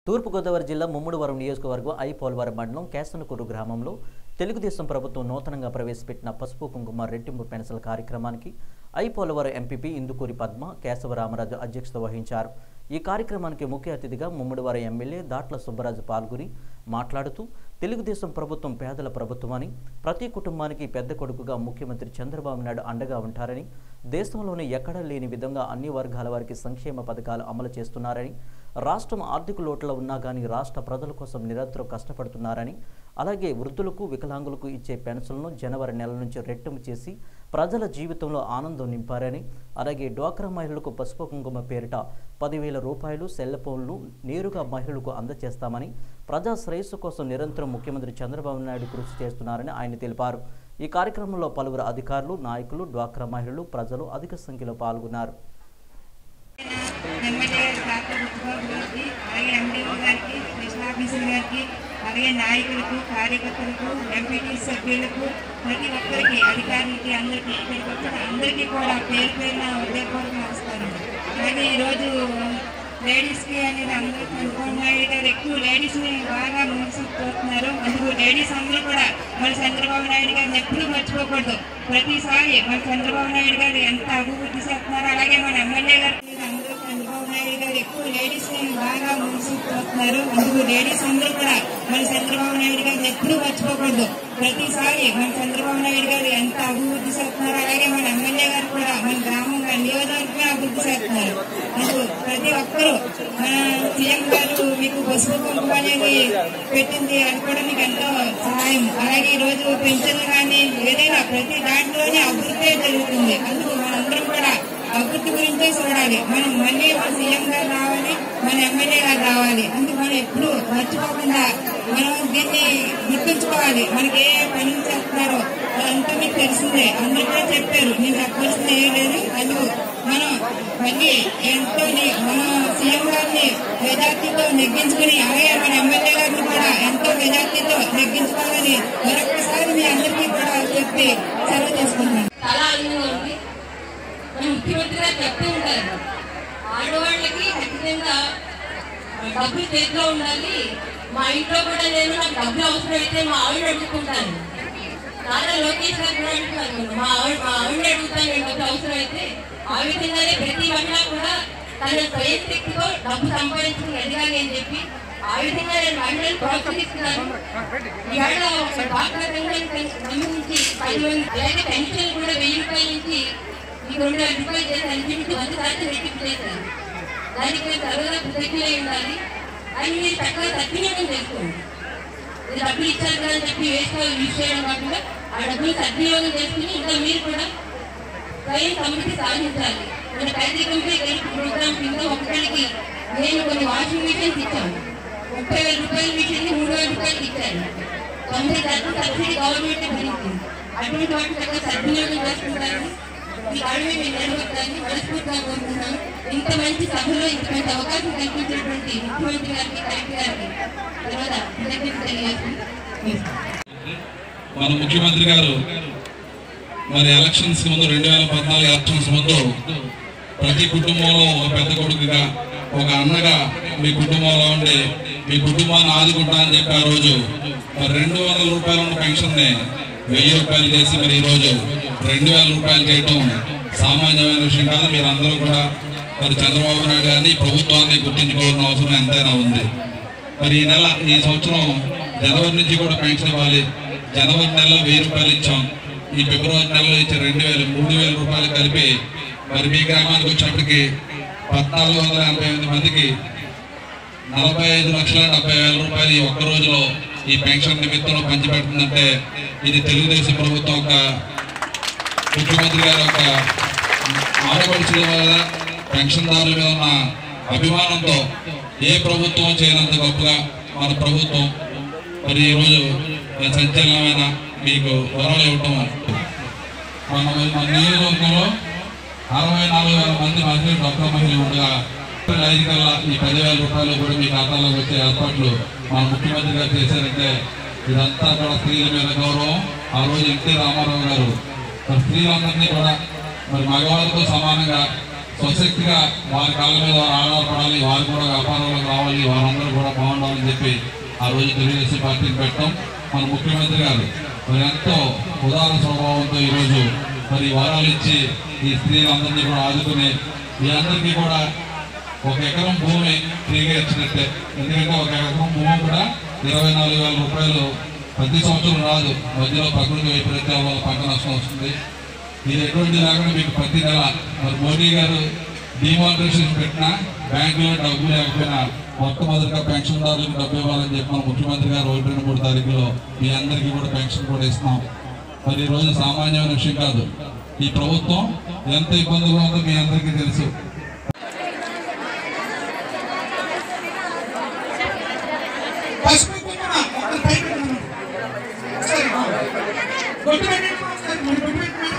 తూర్పుగోదావరి జిల్లా ముమ్మడివరం నియోజకవర్గం ఐ పోలవరం మండలం కేసనకూరు గ్రామంలో తెలుగుదేశం ప్రభుత్వం నూతనంగా ప్రవేశపెట్టిన పసుపు కుంకుమ రెట్టింపు పెన్షన్ల కార్యక్రమానికి ఐ పోలవరం ఎంపీపీ ఇందుకూరి పద్మ కేశవరామరాజు అధ్యక్షత వహించారు ఈ కార్యక్రమానికి ముఖ్య అతిథిగా ముమ్మడివారం ఎమ్మెల్యే దాట్ల సుబ్బరాజు పాల్గొని మాట్లాడుతూ తెలుగుదేశం ప్రభుత్వం పేదల ప్రభుత్వమని ప్రతి కుటుంబానికి పెద్ద కొడుకుగా ముఖ్యమంత్రి చంద్రబాబు నాయుడు అండగా ఉంటారని దేశంలోనే ఎక్కడా లేని విధంగా అన్ని వర్గాల వారికి సంక్షేమ పథకాలు అమలు చేస్తున్నారని రాష్ట్రం ఆర్థిక లోటులో ఉన్నా కానీ రాష్ట్ర ప్రజల కోసం నిరంతరం కష్టపడుతున్నారని అలాగే వృద్ధులకు వికలాంగులకు ఇచ్చే పెన్షన్లను జనవరి నెల నుంచి రెట్టింపు చేసి ప్రజల జీవితంలో ఆనందం నింపారని అలాగే డ్వాక్రా మహిళలకు పసుపు కుంకుమ పేరిట పదివేల రూపాయలు సెల్ ఫోన్లు నేరుగా మహిళలకు అందజేస్తామని ప్రజా శ్రేయస్సు కోసం నిరంతరం ముఖ్యమంత్రి చంద్రబాబు నాయుడు కృషి చేస్తున్నారని ఆయన తెలిపారు ఈ కార్యక్రమంలో పలువురు అధికారులు నాయకులు డ్వాక్రా మహిళలు ప్రజలు అధిక సంఖ్యలో పాల్గొన్నారు ఎమ్మెల్యే డాక్టర్ బుచ్చిబాబు గారికి అలాగే ఎండిఓ గారికి స్పెషల్ ఆఫీసర్ గారికి అలాగే నాయకులకు కార్యకర్తలకు ఎంపీటీ సభ్యులకు ప్రతి ఒక్కరికి అధికారులకి అందరికీ ఇక్కడికి వచ్చిన అందరికీ కూడా పేరు పేరున హృదయపూర్వక నమస్కారం అలాగే ఈరోజు లేడీస్కి అనేది అందరూ చంద్రబాబు నాయుడు గారు ఎక్కువ లేడీస్ని బాగా ముందుకు పోతున్నారు అందుకు లేడీస్ అందరూ కూడా మన చంద్రబాబు నాయుడు గారిని ఎప్పుడూ మర్చిపోకూడదు ప్రతిసారి మన చంద్రబాబు నాయుడు గారు ఎంత అభివృద్ధి చేస్తున్నారో అలాగే మన ఎమ్మెల్యే గారు అందరూ చంద్రబాబు నాయుడు గారు ఎక్కువ లేడీస్ ని బాగా ముందుకు పోతున్నారు అందుకు లేడీస్ అందరూ కూడా మన చంద్రబాబు నాయుడు గారిని ఎప్పుడూ మర్చిపోకూడదు ప్రతిసారి మన చంద్రబాబు నాయుడు గారు ఎంత అభివృద్ధి చేస్తున్నారో అలాగే మన ఎమ్మెల్యే గారు కూడా మన గ్రామం నియోజకవర్గం అభివృద్ధి చేస్తున్నారు అందుకు ప్రతి ఒక్కరూ మన సీఎం గారు మీకు పసుపు కుంకుమ అనేది పెట్టింది అది కూడా మీకు ఎంతో సహాయం అలాగే ఈ రోజు పెన్షన్లు కానీ ఏదైనా ప్రతి దాంట్లోనే అభివృద్ధి జరుగుతుంది అందుకు మనందరం కూడా అభివృద్ధి గురించే చూడాలి మనం మళ్ళీ మన సీఎం గారు రావాలి మన ఎమ్మెల్యే గారు రావాలి అందుకు మనం ఎప్పుడు మర్చిపోకుండా మనం దీన్ని గుర్తుంచుకోవాలి మనకి ఏ పని చేస్తున్నారో అదంతా మీకు తెలిసిందే అందరూ కూడా చెప్పారు నేను చెప్పాల్సింది ఏం లేదు అందుకు మనం మళ్ళీ ఎంతో ని- మన సీఎం గారిని మెజార్టీతో నెగ్గించుకుని అలాగే మన ఎమ్మెల్యే గారిని కూడా ఎంతో మెజార్టీతో నెగ్గించుకోవాలని మరొకసారి మీ అందరికీ కూడా చెప్పి సెలవు తీసుకుంటున్నాను చాలా ఆనందంగా ఉంది మన ముఖ్యమంత్రి గారు చెప్తూ ఉంటారు ఆడవాళ్ళకి ఖచ్చితంగా డబ్బులు చేతిలో ఉండాలి మా ఇంట్లో కూడా నేను నాకు డబ్బులు అవసరం అయితే మా ఆవిడ అడుగుతుంటాను నారా లోకేష్ గారు కూడా అడుగుతాను మా ఆవిడ మా ఆవిడ అడుగుతాను నేను డబ్బులు అవసరం అయితే ఆ విధంగానే ప్రతి మహిళ కూడా తన స్వయం శక్తితో డబ్బు సంపాదించుకుని ఎదగాలి అని చెప్పి ఆ విధంగా నేను మహిళలను ప్రోత్సహిస్తున్నాను ఇవాళ ఒక డాక్టర్ రంగానికి సంబంధించి పది మంది అలాగే పెన్షన్ కూడా వెయ్యి రూపాయల నుంచి ఈ రెండు వేల రూపాయలు చేసి అనిపించి వంద శాతం రెట్టింపు చేశారు దానికి మీరు సర్వదా కృతజ్ఞులై ఉండాలి అని మీరు చక్కగా సద్వినియోగం చేసుకోండి మీరు డబ్బులు ఇచ్చారు కదా అని చెప్పి వేస్ట్ యూజ్ చేయడం కాకుండా ఆ డబ్బులు సద్వినియోగం చేసుకుని ఇంకా మీరు కూడా స్వయం సమృద్ధి సాధించాలి మన పేదరికంపై గెలుపు ప్రోగ్రాం కింద ఒక్కరికి నేను కొన్ని వాషింగ్ మిషన్స్ ఇచ్చాను ముప్పై వేల రూపాయల మిషన్ మూడు వేల రూపాయలకి ఇచ్చాను తొంభై శాతం సబ్సిడీ గవర్నమెంట్ భరించింది అటువంటి వాటి చక్కగా సద్వినియోగం చేసుకుంటారని ఈ అడవి మీరు నిలబెట్టాలని మనస్ఫూర్తిగా కోరుకుంటున్నాను ఇంత మంచి సభలో ఇంత మంచి అవకాశం కల్పించినటువంటి ముఖ్యమంత్రి గారికి కలెక్టర్ గారికి తర్వాత కృతజ్ఞతలు తెలియజేస్తున్నాను మన ముఖ్యమంత్రి గారు మరి ఎలక్షన్స్ ముందు రెండు వేల పద్నాలుగు ఎలక్షన్స్ ముందు ప్రతి కుటుంబంలో ఒక పెద్ద కొడుకుగా ఒక అన్నగా మీ కుటుంబంలో ఉండి మీ కుటుంబాన్ని ఆదుకుంటా అని చెప్పి ఆ రోజు మరి రెండు వందల రూపాయలు ఉన్న పెన్షన్ని వెయ్యి రూపాయలు చేసి మరి ఈ రోజు రెండు వేల రూపాయలు చేయటం సామాన్యమైన విషయం కాదు మీరు అందరూ కూడా మరి చంద్రబాబు నాయుడు గారిని ప్రభుత్వాన్ని గుర్తించుకోవాల్సిన అవసరం ఎంతైనా ఉంది మరి ఈ నెల ఈ సంవత్సరం జనవరి నుంచి కూడా పెన్షన్ ఇవ్వాలి జనవరి నెలలో వెయ్యి రూపాయలు ఇచ్చాం ఈ ఫిబ్రవరి నెలలో ఇచ్చే రెండు వేలు మూడు వేల రూపాయలు కలిపి మరి మీ గ్రామానికి వచ్చినప్పటికి పద్నాలుగు వందల ఎనభై ఎనిమిది మందికి నలభై ఐదు లక్షల డెబ్బై వేల రూపాయలు ఈ ఒక్క రోజులో ఈ పెన్షన్ నిమిత్తం పంచిపెడుతుందంటే ఇది తెలుగుదేశం ప్రభుత్వం ఒక ముఖ్యమంత్రి గారి యొక్క ఆడపడుచుల వల్ల పెన్షన్దారుల మీద ఉన్న అభిమానంతో ఏ ప్రభుత్వం చేయనంత గొప్పగా మన ప్రభుత్వం మరి ఈరోజు సంచలనమైన మీకు వరాలు ఇవ్వటం మన మన నియోజకవర్గంలో అరవై నాలుగు వేల మంది మహిళలు డబ్బు మహిళలు ఉండగా ఏప్రిల్ ఐదు కల్లా ఈ పదివేల రూపాయలు కూడా మీ ఖాతాలోకి వచ్చే ఏర్పాట్లు మన ముఖ్యమంత్రి గారు చేశారంటే ఇదంతా కూడా స్త్రీల మీద గౌరవం ఆ రోజు ఎన్టీ రామారావు గారు మరి స్త్రీలందరినీ కూడా మరి మగవాళ్ళతో సమానంగా స్వశక్తిగా వారి కాళ్ళ మీద వారు ఆధారపడాలి వారు కూడా వ్యాపారంలోకి రావాలి వారందరూ కూడా బాగుండాలని చెప్పి ఆ రోజు తెలుగుదేశం పార్టీని పెట్టాం మన ముఖ్యమంత్రి గారు మరి ఎంతో ఉదార స్వభావంతో ఈరోజు మరి వరాలు ఇచ్చి ఈ స్త్రీలందరినీ కూడా ఆదుకుని మీ అందరికీ కూడా ఒక ఎకరం భూమి ఫ్రీగా ఇచ్చినట్టే ఎందుకంటే ఒక ఎకరం భూమి కూడా ఇరవై నాలుగు వేల రూపాయలు ప్రతి సంవత్సరం రాదు మధ్యలో ప్రకృతి వైపరీత్యాల వల్ల పంట నష్టం వస్తుంది ఇది ఎటువంటి లేకుండా మీకు ప్రతి నెల మరి మోడీ గారు డిమానిటైజేషన్ పెట్టినా బ్యాంకులో డబ్బు లేకపోయినా మొట్టమొదటిగా పెన్షన్దారులకు డబ్బు ఇవ్వాలని చెప్పి మన ముఖ్యమంత్రి గారు ఒకటి రెండు మూడు తారీఖులో మీ అందరికీ కూడా పెన్షన్ కూడా ఇస్తున్నాం మరి ఈ రోజు సామాన్యమైన విషయం కాదు ఈ ప్రభుత్వం ఎంత ఇబ్బందులు ఉందో మీ అందరికీ తెలుసు పసుపు కుంకుమ ఒకరు పైకి పెట్టమను. ఒకసారి, ఆ. బొట్టు పెట్టండి ఒకసారి, మరి బొట్టు పెట్టండి.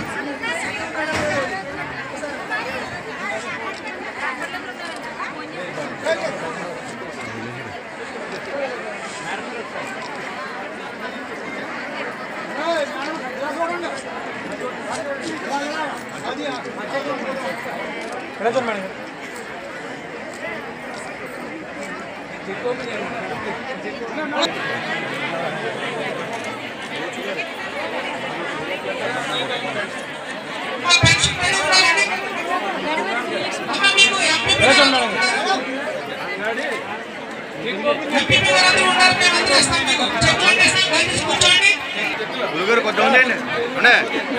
మా పెన్షన్ పైన ఉండాలండి. అమ్మ, మీకు ఎంపీపీ గారు- ఎంపీపీ గారు అందరూ ఉన్నారు, మేము అందరూ ఇస్తాం మీకు. చెప్పులు ఇస్తాం, దయచేసి కూర్చోండి. గురుగారు కొంచెం ఉండండి ఉండే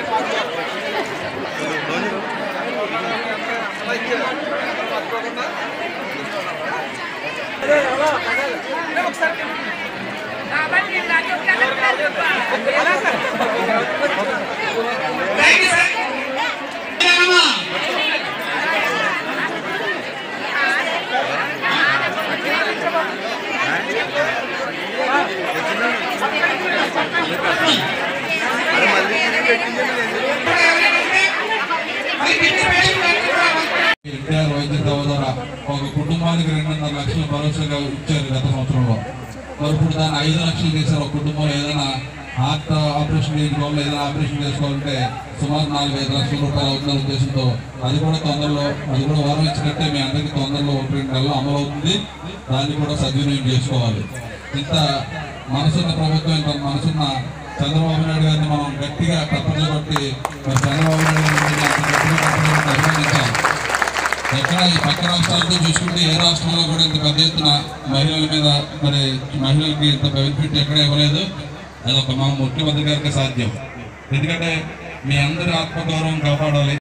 థాంక్యూ సార్. అమ్మా. మరి కిడ్నీ పేషెంట్ గారికి కూడా ఎన్టీఆర్ వైద్య సేవ ద్వారా ఒక కుటుంబానికి రెండున్నర లక్షలు భరోసాగా ఇచ్చారు గత సంవత్సరంలో మరి ఇప్పుడు దాన్ని ఐదు లక్షలు చేశారు ఒక కుటుంబంలో ఏదైనా హార్ట్ ఆపరేషన్ చేయించుకోవాలి ఏదైనా ఆపరేషన్ చేసుకోవాలంటే సుమారు నాలుగు ఐదు లక్షల రూపాయలు అవుతున్న ఉద్దేశంతో అది కూడా తొందరలో అది కూడా వరం ఇచ్చినట్టే మీ అందరికీ తొందరలో ఒక రెండు నెలలు అమలు అవుతుంది దాన్ని కూడా సద్వినియోగం చేసుకోవాలి ఇంత మనసున్న ప్రభుత్వం ఇంత మనసున్న చంద్రబాబు నాయుడు గారిని మనం గట్టిగా తప్పట్లు కొట్టి మరి చంద్రబాబు నాయుడు గారిని అంత గట్టిగా తప్పట్లు కొట్టి అభినందించాలి ఎక్కడ ఈ పక్క రాష్ట్రాలతో చూసుకుంటే ఏ రాష్ట్రంలో కూడా ఇంత పెద్ద ఎత్తున మహిళల మీద మరి మహిళలకి ఇంత బెనిఫిట్ ఎక్కడ ఇవ్వలేదు అది ఒక మా ముఖ్యమంత్రి గారికి సాధ్యం ఎందుకంటే మీ అందరి ఆత్మగౌరవం కాపాడాలి